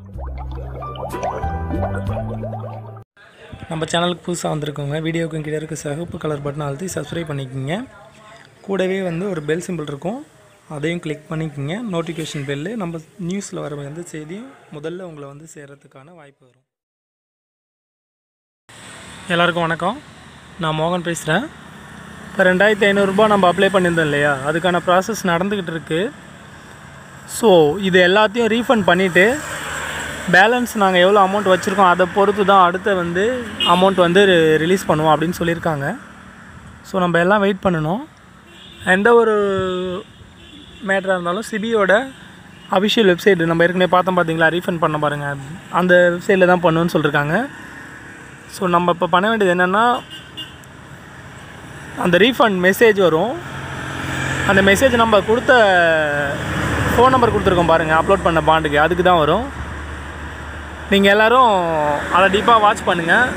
நம்ம சேனலுக்கு புதுசாக வந்திருக்கோங்க வீடியோக்கு கீழே இருக்க சிகப்பு கலர் பட்டனை அழுத்தி சப்ஸ்கிரைப் பண்ணிக்கோங்க கூடவே வந்து ஒரு பெல் சிம்பிள் இருக்கும் அதையும் கிளிக் பண்ணிக்கோங்க நோட்டிஃபிகேஷன் பெல்லு நம்ம நியூஸில் வர எந்த செய்தியும் முதல்ல உங்களை வந்து சேர்கிறதுக்கான வாய்ப்பு வரும் எல்லாருக்கும் வணக்கம் நான் மோகன் பேசுகிறேன் இப்போ ரெண்டாயிரத்தி ஐநூறுரூபா நம்ம அப்ளை பண்ணியிருந்தோம் இல்லையா அதுக்கான ப்ராசஸ் நடந்துக்கிட்டு இருக்கு ஸோ இது எல்லாத்தையும் ரீஃபண்ட் பண்ணிவிட்டு பேலன்ஸ் நாங்கள் எவ்வளோ அமௌண்ட் வச்சுருக்கோம் அதை பொறுத்து தான் அடுத்த வந்து அமௌண்ட் வந்து ரிலீஸ் பண்ணுவோம் அப்படின்னு சொல்லியிருக்காங்க ஸோ நம்ம எல்லாம் வெயிட் பண்ணணும் எந்த ஒரு மேட்டராக இருந்தாலும் சிபியோட அஃபிஷியல் வெப்சைட் நம்ம ஏற்கனவே பார்த்தோம் பார்த்தீங்களா ரீஃபண்ட் பண்ண பாருங்கள் அந்த வெப்சைட்டில் தான் பண்ணுன்னு சொல்லியிருக்காங்க ஸோ நம்ம இப்போ பண்ண வேண்டியது என்னென்னா அந்த ரீஃபண்ட் மெசேஜ் வரும் அந்த மெசேஜ் நம்ம கொடுத்த ஃபோன் நம்பர் கொடுத்துருக்கோம் பாருங்கள் அப்லோட் பண்ண பாண்டுக்கு அதுக்கு தான் வரும் நீங்கள் எல்லோரும் அதை டீப்பாக வாட்ச் பண்ணுங்கள்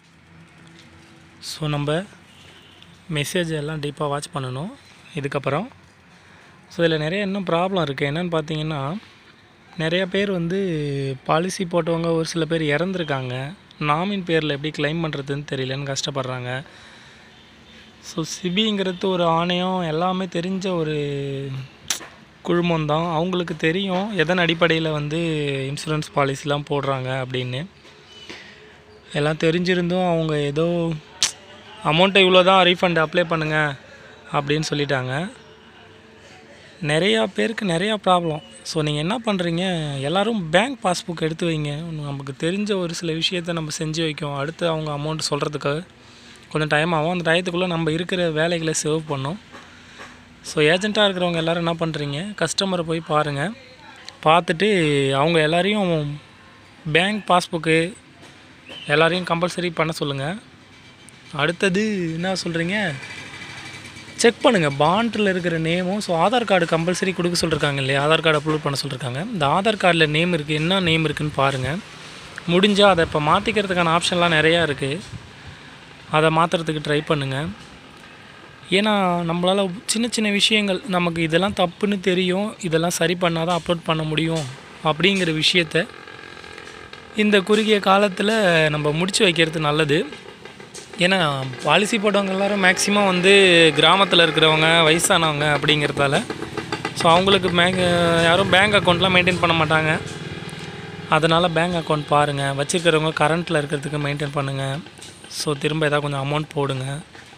ஸோ நம்ம மெசேஜ் எல்லாம் டீப்பாக வாட்ச் பண்ணணும் இதுக்கப்புறம் ஸோ இதில் நிறைய இன்னும் ப்ராப்ளம் இருக்குது என்னென்னு பார்த்தீங்கன்னா நிறைய பேர் வந்து பாலிசி போட்டவங்க ஒரு சில பேர் இறந்துருக்காங்க நாமின் பேரில் எப்படி க்ளைம் பண்ணுறதுன்னு தெரியலன்னு கஷ்டப்படுறாங்க ஸோ சிபிங்கிறது ஒரு ஆணையம் எல்லாமே தெரிஞ்ச ஒரு குழுமம் தான் அவங்களுக்கு தெரியும் எதன் அடிப்படையில் வந்து இன்சூரன்ஸ் பாலிசிலாம் போடுறாங்க அப்படின்னு எல்லாம் தெரிஞ்சிருந்தும் அவங்க ஏதோ அமௌண்ட்டை இவ்வளோ தான் ரீஃபண்ட் அப்ளை பண்ணுங்கள் அப்படின்னு சொல்லிட்டாங்க நிறையா பேருக்கு நிறையா ப்ராப்ளம் ஸோ நீங்கள் என்ன பண்ணுறீங்க எல்லோரும் பேங்க் பாஸ்புக் எடுத்து வைங்க நமக்கு தெரிஞ்ச ஒரு சில விஷயத்த நம்ம செஞ்சு வைக்கும் அடுத்து அவங்க அமௌண்ட் சொல்கிறதுக்கு கொஞ்சம் டைம் ஆகும் அந்த டயத்துக்குள்ளே நம்ம இருக்கிற வேலைகளை சேவ் பண்ணோம் ஸோ ஏஜெண்ட்டாக இருக்கிறவங்க எல்லோரும் என்ன பண்ணுறீங்க கஸ்டமரை போய் பாருங்கள் பார்த்துட்டு அவங்க எல்லாரையும் பேங்க் பாஸ்புக்கு எல்லாரையும் கம்பல்சரி பண்ண சொல்லுங்கள் அடுத்தது என்ன சொல்கிறீங்க செக் பண்ணுங்கள் பாண்டில் இருக்கிற நேமும் ஸோ ஆதார் கார்டு கம்பல்சரி கொடுக்க சொல்லியிருக்காங்க இல்லையா ஆதார் கார்டு அப்லோட் பண்ண சொல்லியிருக்காங்க இந்த ஆதார் கார்டில் நேம் இருக்குது என்ன நேம் இருக்குதுன்னு பாருங்கள் முடிஞ்சால் அதை இப்போ மாற்றிக்கிறதுக்கான ஆப்ஷன்லாம் நிறையா இருக்குது அதை மாற்றுறதுக்கு ட்ரை பண்ணுங்கள் ஏன்னா நம்மளால் சின்ன சின்ன விஷயங்கள் நமக்கு இதெல்லாம் தப்புன்னு தெரியும் இதெல்லாம் சரி பண்ணால் தான் அப்லோட் பண்ண முடியும் அப்படிங்கிற விஷயத்த இந்த குறுகிய காலத்தில் நம்ம முடிச்சு வைக்கிறது நல்லது ஏன்னா பாலிசி போட்டவங்க எல்லோரும் மேக்ஸிமம் வந்து கிராமத்தில் இருக்கிறவங்க வயசானவங்க அப்படிங்கிறதால ஸோ அவங்களுக்கு பேங்க் யாரும் பேங்க் அக்கௌண்ட்லாம் மெயின்டைன் பண்ண மாட்டாங்க அதனால் பேங்க் அக்கௌண்ட் பாருங்கள் வச்சுருக்கிறவங்க கரண்ட்டில் இருக்கிறதுக்கு மெயின்டைன் பண்ணுங்கள் ஸோ திரும்ப ஏதாவது கொஞ்சம் அமௌண்ட் போடுங்க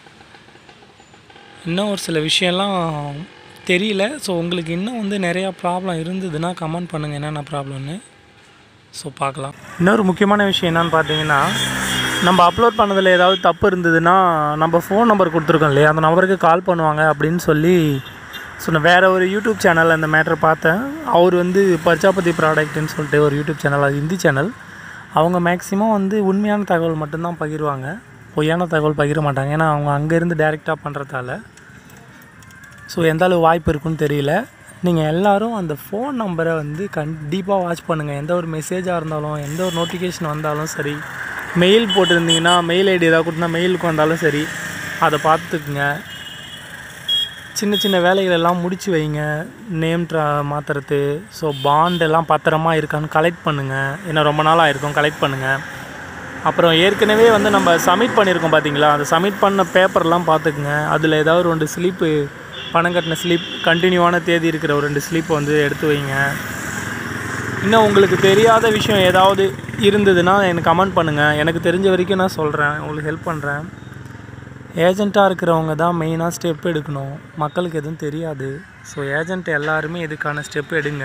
இன்னும் ஒரு சில விஷயம்லாம் தெரியல ஸோ உங்களுக்கு இன்னும் வந்து நிறையா ப்ராப்ளம் இருந்ததுன்னா கமெண்ட் பண்ணுங்கள் என்னென்ன ப்ராப்ளம்னு ஸோ பார்க்கலாம் இன்னொரு முக்கியமான விஷயம் என்னென்னு பார்த்தீங்கன்னா நம்ம அப்லோட் பண்ணதில் ஏதாவது தப்பு இருந்ததுன்னா நம்ம ஃபோன் நம்பர் கொடுத்துருக்கோம் இல்லையா அந்த நம்பருக்கு கால் பண்ணுவாங்க அப்படின்னு சொல்லி சொன்ன வேறு ஒரு யூடியூப் சேனல் அந்த மேட்டர் பார்த்தேன் அவர் வந்து பர்ஜாபதி ப்ராடக்ட்னு சொல்லிட்டு ஒரு யூடியூப் சேனல் அது ஹிந்தி சேனல் அவங்க மேக்ஸிமம் வந்து உண்மையான தகவல் மட்டும்தான் பகிர்வாங்க பொய்யான தகவல் பகிர மாட்டாங்க ஏன்னா அவங்க அங்கேருந்து டைரெக்டாக பண்ணுறதால ஸோ எந்த அளவு வாய்ப்பு இருக்குன்னு தெரியல நீங்கள் எல்லோரும் அந்த ஃபோன் நம்பரை வந்து கண்டிப்பாக வாட்ச் பண்ணுங்கள் எந்த ஒரு மெசேஜாக இருந்தாலும் எந்த ஒரு நோட்டிஃபிகேஷன் வந்தாலும் சரி மெயில் போட்டிருந்தீங்கன்னா மெயில் ஐடி ஏதாவது கொடுத்தா மெயிலுக்கு வந்தாலும் சரி அதை பார்த்துக்குங்க சின்ன சின்ன வேலைகள் எல்லாம் முடிச்சு வைங்க நேம் ட்ரா மாற்றுறது ஸோ பாண்ட் எல்லாம் பத்திரமா இருக்கான்னு கலெக்ட் பண்ணுங்கள் ஏன்னா ரொம்ப நாள் ஆயிருக்கும் கலெக்ட் பண்ணுங்கள் அப்புறம் ஏற்கனவே வந்து நம்ம சப்மிட் பண்ணியிருக்கோம் பார்த்தீங்களா அந்த சப்மிட் பண்ண பேப்பர்லாம் பார்த்துக்குங்க அதில் ஏதாவது ஒரு ரெண்டு ஸ்லிப்பு பணம் கட்டின ஸ்லிப் கண்டினியூவான தேதி இருக்கிற ஒரு ரெண்டு ஸ்லிப் வந்து எடுத்து வைங்க இன்னும் உங்களுக்கு தெரியாத விஷயம் ஏதாவது இருந்ததுன்னா எனக்கு கமெண்ட் பண்ணுங்கள் எனக்கு தெரிஞ்ச வரைக்கும் நான் சொல்கிறேன் உங்களுக்கு ஹெல்ப் பண்ணுறேன் ஏஜெண்ட்டாக இருக்கிறவங்க தான் மெயினாக ஸ்டெப் எடுக்கணும் மக்களுக்கு எதுவும் தெரியாது ஸோ ஏஜெண்ட் எல்லாருமே இதுக்கான ஸ்டெப் எடுங்க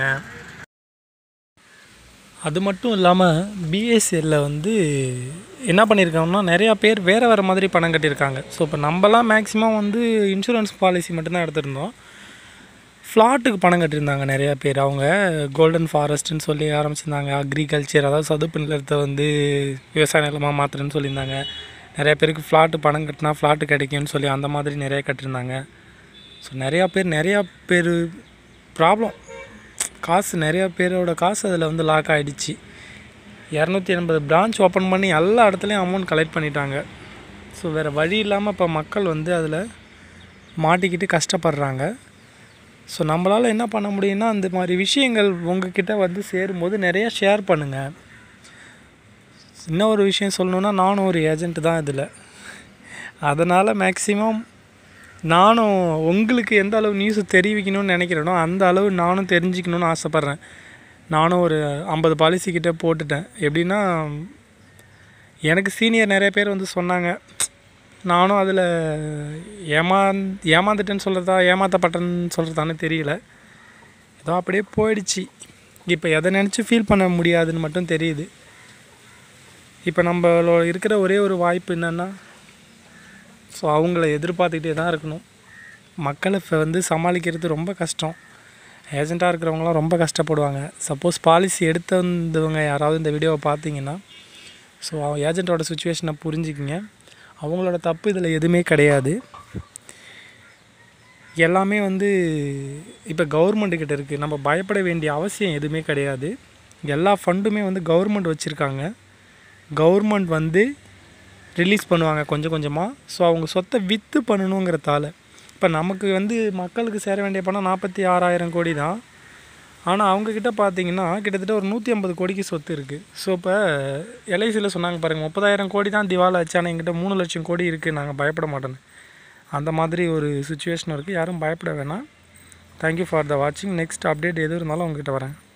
அது மட்டும் இல்லாமல் பிஎஸ்சியில் வந்து என்ன பண்ணியிருக்காங்கன்னா நிறையா பேர் வேறு வேறு மாதிரி பணம் கட்டியிருக்காங்க ஸோ இப்போ நம்மலாம் மேக்ஸிமம் வந்து இன்சூரன்ஸ் பாலிசி மட்டும்தான் எடுத்திருந்தோம் ஃப்ளாட்டுக்கு பணம் கட்டியிருந்தாங்க நிறையா பேர் அவங்க கோல்டன் ஃபாரஸ்ட்டுன்னு சொல்லி ஆரம்பிச்சிருந்தாங்க அக்ரிகல்ச்சர் அதாவது சதுப்பு நிலத்தை வந்து விவசாய நிலமாக மாற்றுறேன்னு சொல்லியிருந்தாங்க நிறையா பேருக்கு ஃப்ளாட்டு பணம் கட்டினா ஃப்ளாட்டு கிடைக்கும்னு சொல்லி அந்த மாதிரி நிறையா கட்டியிருந்தாங்க ஸோ நிறையா பேர் நிறையா பேர் ப்ராப்ளம் காசு நிறையா பேரோட காசு அதில் வந்து லாக் ஆகிடுச்சு இரநூத்தி எண்பது பிரான்ச் ஓப்பன் பண்ணி எல்லா இடத்துலையும் அமௌண்ட் கலெக்ட் பண்ணிட்டாங்க ஸோ வேறு வழி இல்லாமல் இப்போ மக்கள் வந்து அதில் மாட்டிக்கிட்டு கஷ்டப்படுறாங்க ஸோ நம்மளால் என்ன பண்ண முடியும்னா அந்த மாதிரி விஷயங்கள் உங்ககிட்ட வந்து சேரும்போது நிறையா ஷேர் பண்ணுங்கள் இன்னும் ஒரு விஷயம் சொல்லணுன்னா நானும் ஒரு ஏஜென்ட் தான் இதில் அதனால் மேக்ஸிமம் நானும் உங்களுக்கு எந்த அளவு நியூஸ் தெரிவிக்கணும்னு நினைக்கிறேனோ அந்த அளவு நானும் தெரிஞ்சுக்கணுன்னு ஆசைப்பட்றேன் நானும் ஒரு ஐம்பது பாலிசி கிட்ட போட்டுட்டேன் எப்படின்னா எனக்கு சீனியர் நிறைய பேர் வந்து சொன்னாங்க நானும் அதில் ஏமாந் ஏமாந்துட்டேன்னு சொல்கிறதா ஏமாத்தப்பட்டேன்னு சொல்கிறதான்னு தெரியல ஏதோ அப்படியே போயிடுச்சு இப்போ எதை நினச்சி ஃபீல் பண்ண முடியாதுன்னு மட்டும் தெரியுது இப்போ நம்மளோட இருக்கிற ஒரே ஒரு வாய்ப்பு என்னென்னா ஸோ அவங்கள எதிர்பார்த்துக்கிட்டே தான் இருக்கணும் மக்களை இப்போ வந்து சமாளிக்கிறது ரொம்ப கஷ்டம் ஏஜெண்ட்டாக இருக்கிறவங்களாம் ரொம்ப கஷ்டப்படுவாங்க சப்போஸ் பாலிசி எடுத்து வந்தவங்க யாராவது இந்த வீடியோவை பார்த்தீங்கன்னா ஸோ ஏஜெண்ட்டோட சுச்சுவேஷனை புரிஞ்சுக்கிங்க அவங்களோட தப்பு இதில் எதுவுமே கிடையாது எல்லாமே வந்து இப்போ கவர்மெண்ட் கிட்ட இருக்குது நம்ம பயப்பட வேண்டிய அவசியம் எதுவுமே கிடையாது எல்லா ஃபண்டுமே வந்து கவர்மெண்ட் வச்சுருக்காங்க கவர்மெண்ட் வந்து ரிலீஸ் பண்ணுவாங்க கொஞ்சம் கொஞ்சமாக ஸோ அவங்க சொத்தை விற்று பண்ணணுங்கிறதால இப்போ நமக்கு வந்து மக்களுக்கு சேர வேண்டிய பணம் நாற்பத்தி ஆறாயிரம் கோடி தான் ஆனால் அவங்கக்கிட்ட பார்த்தீங்கன்னா கிட்டத்தட்ட ஒரு நூற்றி ஐம்பது கோடிக்கு சொத்து இருக்குது ஸோ இப்போ எல்ஐசியில் சொன்னாங்க பாருங்கள் முப்பதாயிரம் கோடி தான் திவால் ஆச்சு ஆனால் எங்கிட்ட மூணு லட்சம் கோடி இருக்குது நாங்கள் பயப்பட மாட்டோன்னு அந்த மாதிரி ஒரு சுச்சுவேஷன் இருக்குது யாரும் பயப்பட வேணாம் தேங்க்யூ ஃபார் த வாட்சிங் நெக்ஸ்ட் அப்டேட் எது இருந்தாலும் உங்ககிட்ட வரேன்